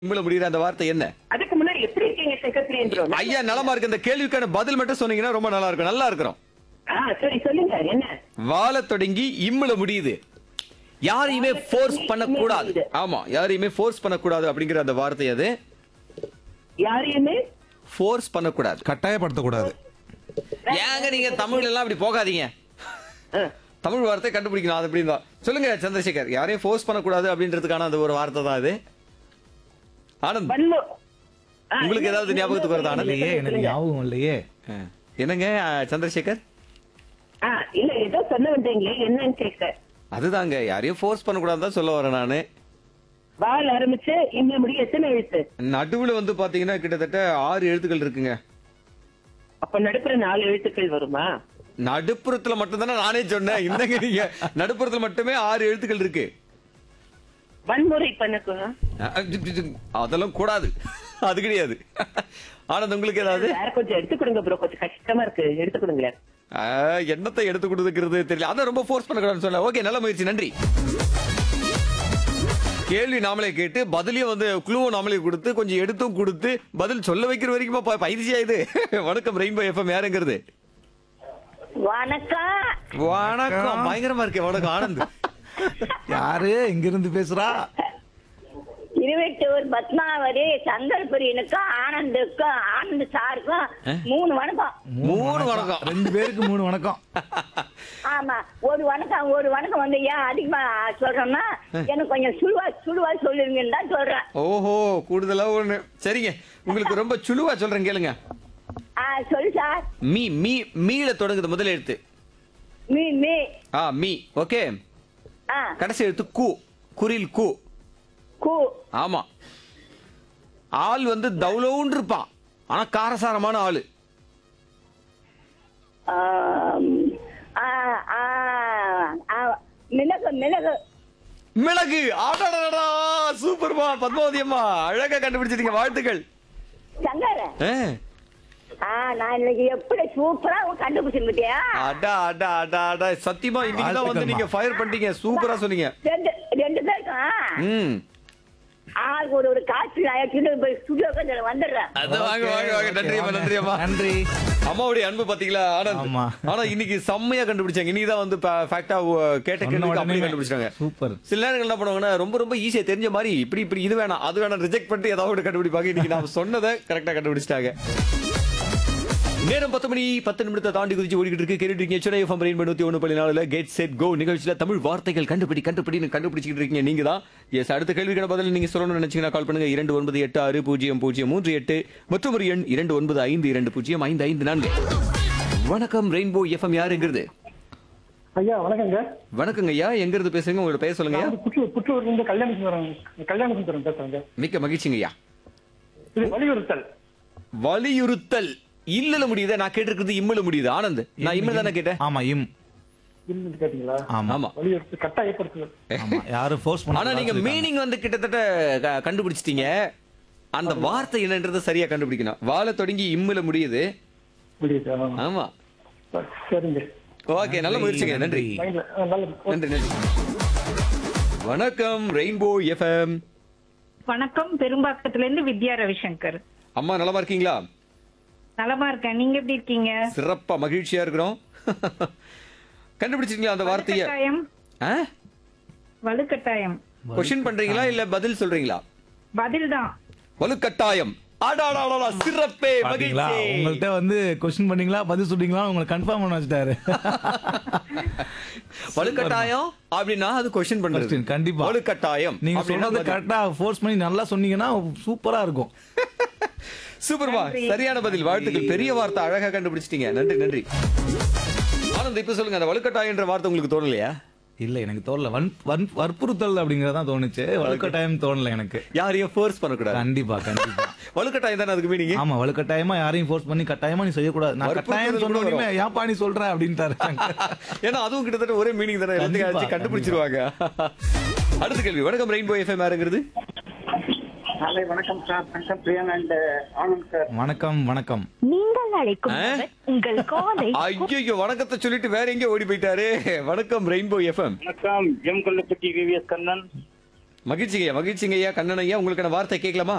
இம்புல முடிகிற அந்த வார்த்தை என்ன அதுக்கு முன்னாடி எப்படி இருக்கீங்க செக்ரட்டரி ஐயா நலமா இருக்கு இந்த கேள்விக்கான பதில் மட்டும் சொன்னீங்கன்னா ரொம்ப நல்லா இருக்கும் நல்லா இருக்கிறோம் ஆ சரி சொல்லுங்க என்ன வாழ தொடங்கி இம்முல முடியுது யாரையுமே ஃபோர்ஸ் பண்ணக்கூடாது முடியுது. ஆமா யாரையுமே ஃபோர்ஸ் பண்ணக்கூடாது அப்படிங்கிற அந்த வார்த்தை அது யாரையுமே ஃபோர்ஸ் பண்ணக்கூடாது கட்டாயப்படுத்தக்கூடாது ஏங்க நீங்க தமிழ்ல எல்லாம் அப்படி போகாதீங்க ஆ, தமிழ் வார்த்தை கண்டுபிடிக்கணும் அது அப்படின்னு தான் சொல்லுங்க சந்திரசேகர் யாரையும் ஃபோர்ஸ் பண்ணக்கூடாது அப்படின்றதுக்கான அந்த ஒரு வார்த்தை தான் இது ஆனந்த் வன்மு ஆ, உங்களுக்கு இன்னும் ஏதாவது ஞாபகத்துக்கு வருதா, ஆனந்த்? இல்லையே எனக்கு ஞாபகம் இல்லையே ஆ. என்னங்க ஆ, சந்திரசேகர் ஆ, இல்ல ஏதோ சொல்ல வந்தீங்களே என்னன்னு கேட்க அதுதாங்க யாரையும் ஃபோர்ஸ் பண்ணக்கூடாதுன்னு தான் சொல்ல வரேன் நானு வால் ஆரம்பிச்சு இந்த முடி எத்தனை எழுத்து நடுவுல வந்து பாத்தீங்கன்னா கிட்டத்தட்ட ஆறு எழுத்துக்கள் இருக்குங்க அப்ப நடுப்புற நாலு எழுத்துக்கள் வருமா நடுப்புறத்துல மட்டும் தானே நானே சொன்னேன் என்னங்க நீங்க நடுப்புறத்துல மட்டுமே ஆறு எழுத்துக்கள் இருக்கு வன்முறை பண்ணக்கு அஹ், ஜி, ஜி, ஜி, அதெல்லாம் கூடாது அது கிடையாது ஆனந்த் உங்களுக்கு ஏதாவது வேற கொஞ்சம் எடுத்து கொடுங்க ப்ரோ கொஞ்சம் கஷ்டமா இருக்கு எடுத்து கொடுங்களேன் அஹ், என்னத்தை எடுத்து கொடுக்குறது தெரியல அதான் ரொம்ப ஃபோர்ஸ் பண்ணக்கூடாதுன்னு சொன்னேன் ஓகே நல்ல முயற்சி நன்றி கேள்வி நாமளே கேட்டு பதிலையும் வந்து குழுவும் நாமளே கொடுத்து கொஞ்சம் எடுத்தும் கொடுத்து பதில் சொல்ல வைக்கிற வரைக்கும் ப- பயிற்சி ஆயுது வணக்கம் ரெயின்போ எஃப்எம் யாருங்கிறது வணக்கம் வணக்கம் பயங்கரமா இருக்கே வணக்கம் ஆனந்த் யாரு எங்க இருந்து பேசுறா இருபத்தூர் பத்மாவதி சங்கல்புரியனுக்கும் ஆனந்துக்கும் ஆனந்த் சாருக்கும் மூணு வணக்கம் மூணு வணக்கம் ரெண்டு பேருக்கு மூணு வணக்கம் ஆமா ஒரு வணக்கம் ஒரு வணக்கம் வந்து ஏன் அதிகமா சொல்றேன்னா எனக்கு கொஞ்சம் சுழுவா சுழுவா சொல்லிருங்கன்னு தான் சொல்றேன் ஓஹோ கூடுதலா ஒண்ணு சரிங்க உங்களுக்கு ரொம்ப சுழுவா சொல்றேன் கேளுங்க ஆ சொல்லு சார் மீ மீ மீல தொடங்குது முதல் எழுத்து மீ மீ ஆ மீ ஓகே ஆ கடைசி எழுத்து கு குரில் கு கூ ஆமா ஆள் வந்து தௌலவுன்னு இருப்பான் ஆனா காரசாரமான ஆளு ஆம், ஆ, ஆ, ஆ, மிளகு மிளகு மிளகு ஆடாடா சூப்பர்மா பத்மாவதி அம்மா அழகா கண்டுபிடிச்சிட்டீங்க வாழ்த்துக்கள் சங்கர ஆ, ஆ நான் இன்னைக்கு எப்படி சூப்பரா கண்டுபிடிச்சிருக்கிட்டியா அடா அடா அடா அடா சத்தியமா இன்னைக்கு தான் வந்து நீங்க ஃபயர் பண்ணிட்டீங்க சூப்பரா சொன்னீங்க ரெண்டு ரெண்டு பேருக்கும் ம் ஆளுக்கு ஒரு ஒரு காய்ச்சல் ஆயிடுச்சுட்டு போய் ஸ்டுடியோக்கு நான் வந்துடுறேன் அது வாங்க வாங்க வாங்க நன்றி அம்மா நன்றி அம்மா நன்றி அம்மாவுடைய அன்பு பாத்தீங்களா ஆனந்த் ஆமா. ஆனா இன்னைக்கு செம்மையா கண்டுபிடிச்சாங்க இன்னைக்கு தான் வந்து ஃபேக்டா கேட்ட சொன்ன கேள்விக்கு உடனே அப்படியே கண்டுபிடிச்சாங்க சூப்பர் சில நேரங்கள் என்ன பண்ணுவாங்கன்னா ரொம்ப ரொம்ப ஈஸியா தெரிஞ்ச மாதிரி இப்படி இப்படி இது வேணாம் அது வேணாம் ரிஜெக்ட் பண்ணிட்டு ஏதாவது ஒன்று கண்டுபிடிப்பாங்க இன்னைக்கு நான் சொன்னதை கரெக்டா கண்டுபிடிச்சிட்டாங்க நேரம் பத்து மணி பத்து நிமிடத்தை தாண்டி குதிச்சு ஓடிக்கிட்டு இருக்கு கேட்டுட்டு இருக்கீங்க சென்னை எஃப்எம் ரெயின் நூத்தி ஒன்று புள்ளி நாலுல கேட் செட் கோ நிகழ்ச்சியில தமிழ் வார்த்தைகள் கண்டுபிடி கண்டுபிடின்னு கண்டுபிடிச்சிட்டு இருக்கீங்க நீங்க தான் எஸ் அடுத்த கேள்விக்கான பதில் நீங்க சொல்லணும்னு நினைச்சீங்கன்னா கால் பண்ணுங்க இரண்டு ஒன்பது எட்டு ஆறு பூஜ்ஜியம் பூஜ்ஜியம் மூன்று எட்டு மற்றும் ஒரு எண் இரண்டு ஒன்பது ஐந்து இரண்டு பூஜ்ஜியம் ஐந்து ஐந்து நான்கு வணக்கம் ரெயின்போ எஃப்எம் யாருங்கிறது ஐயா வணக்கங்க வணக்கங்க ஐயா எங்க இருந்து பேசுறீங்க உங்களோட பெயர் சொல்லுங்க ஐயா நான் புத்தூர் புத்தூர்ல இருந்து கல்யாண சுந்தரம் கல்யாண சுந்தரம் பேசுறேங்க மிக்க மகிழ்ச்சிங்க ஐயா இது வலியுறுத்தல் வலியுறுத்தல் இல்லல முடியுதா நான் கேட்டிருக்கிறது இம்முல முடியுது ஆனந்த் நான் இம்முல தானே கேட்டேன் ஆமா இம் இல்லைன்னு கேட்டீங்களா ஆமா ஆமா வலியுறுத்தல் கட்டாயப்படுத்துதல் ஆமா யாரும் ஃபோர்ஸ் பண்ண ஆனா நீங்க மீனிங் வந்து கிட்டத்தட்ட க- கண்டுபிடிச்சிட்டீங்க அந்த வார்த்தை என்னன்றது சரியா கண்டுபிடிக்கணும் வாழ தொடங்கி இம்முல முடியுது முடியுது ஆமா. ஆமா சரிங்க ஓகே நல்ல முயற்சிங்க நன்றி லைன்ல ஆ, நல்லது நன்றி நன்றி வணக்கம் ரெயின்போ எஃப்எம் வணக்கம் பெரும்பாக்கத்துல இருந்து வித்யா ரவிசங்கர் அம்மா நலமா இருக்கீங்களா நலமா இருக்கேன் நீங்க எப்படி இருக்கீங்க சிறப்பா மகிழ்ச்சியா இருக்கிறோம் கண்டுபிடிச்சிட்டீங்களா அந்த வார்த்தைய வலுக்கட்டாயம் வலுக்கட்டாயம் கொஸ்டின் பண்றீங்களா இல்ல பதில் சொல்றீங்களா பதில் தான் வலுக்கட்டாயம் அடாடாடா சிறப்பே பாத்தீங்களா மகிழ்ச்சி உங்கள்ட்ட வந்து கொஸ்டின் பண்ணீங்களா பதில் சொல்றீங்களா உங்களை கன்ஃபார்ம் பண்ண வச்சுட்டாரு வலுக்கட்டாயம் அப்படின்னா அது கொஸ்டின் பண்றது Question, கண்டிப்பா. வலுக்கட்டாயம் நீங்க அப்படின்னா சொன்னது பதில். கரெக்டா ஃபோர்ஸ் பண்ணி நல்லா சொன்னீங்கன்னா சூப்பரா இருக்கும் சூப்பர்மா சரியான பதில் வாழ்த்துக்கள் பெரிய வார்த்தை அழகா கண்டுபிடிச்சிட்டீங்க நன்றி நன்றி ஆனந்த் இப்ப சொல்லுங்க அந்த வலுக்கட்டாயன்ற வார்த்தை உங்களுக்கு தோணலையா இல்ல எனக்கு தோணல வன் வன் வற்புறுத்தல் அப்படிங்கறதான் தோணுச்சு வலுக்கட்டாயம் தோணல எனக்கு யாரையும் ஃபோர்ஸ் பண்ணக்கூடாது கண்டிப்பா கண்டிப்பா வலுக்கட்டாயம் தானே அதுக்கு மீனிங் ஆமா வலுக்கட்டாயமா யாரையும் ஃபோர்ஸ் பண்ணி கட்டாயமா நீ செய்யக்கூடாது நான் வற்புறுத்தல் கட்டாயம் சொன்ன கூட உடனே ஏன்பா நீ சொல்ற அப்படின்ட்டாரு ஏன்னா அதுவும் கிட்டத்தட்ட ஒரே மீனிங் தானே கண்டிப்பா, எல்லாத்தையும் கண்டுபிடிச்சிருவாங்க அடுத்த கேள்வி வணக்கம் ரெயின்போ எஃப்எம் யாருங்கிறது ஹலோ வணக்கம் சார் வணக்கம் பிரியன் அண்ட் ஆனந்த் சார் வணக்கம் வணக்கம் நீங்கள் அழைக்கும் ஆ? நபர் உங்கள் காலை ஐயோ வணக்கத்தை சொல்லிட்டு வேற எங்க ஓடி போயிட்டாரு வணக்கம் ரெயின்போ எஃப்எம் வணக்கம் எம் கொல்லப்பட்டி விவிஎஸ் கண்ணன் மகிழ்ச்சிங்கய்யா மகிழ்ச்சிங்கய்யா கண்ணன் ஐயா உங்களுக்கான வார்த்தை கேட்கலாமா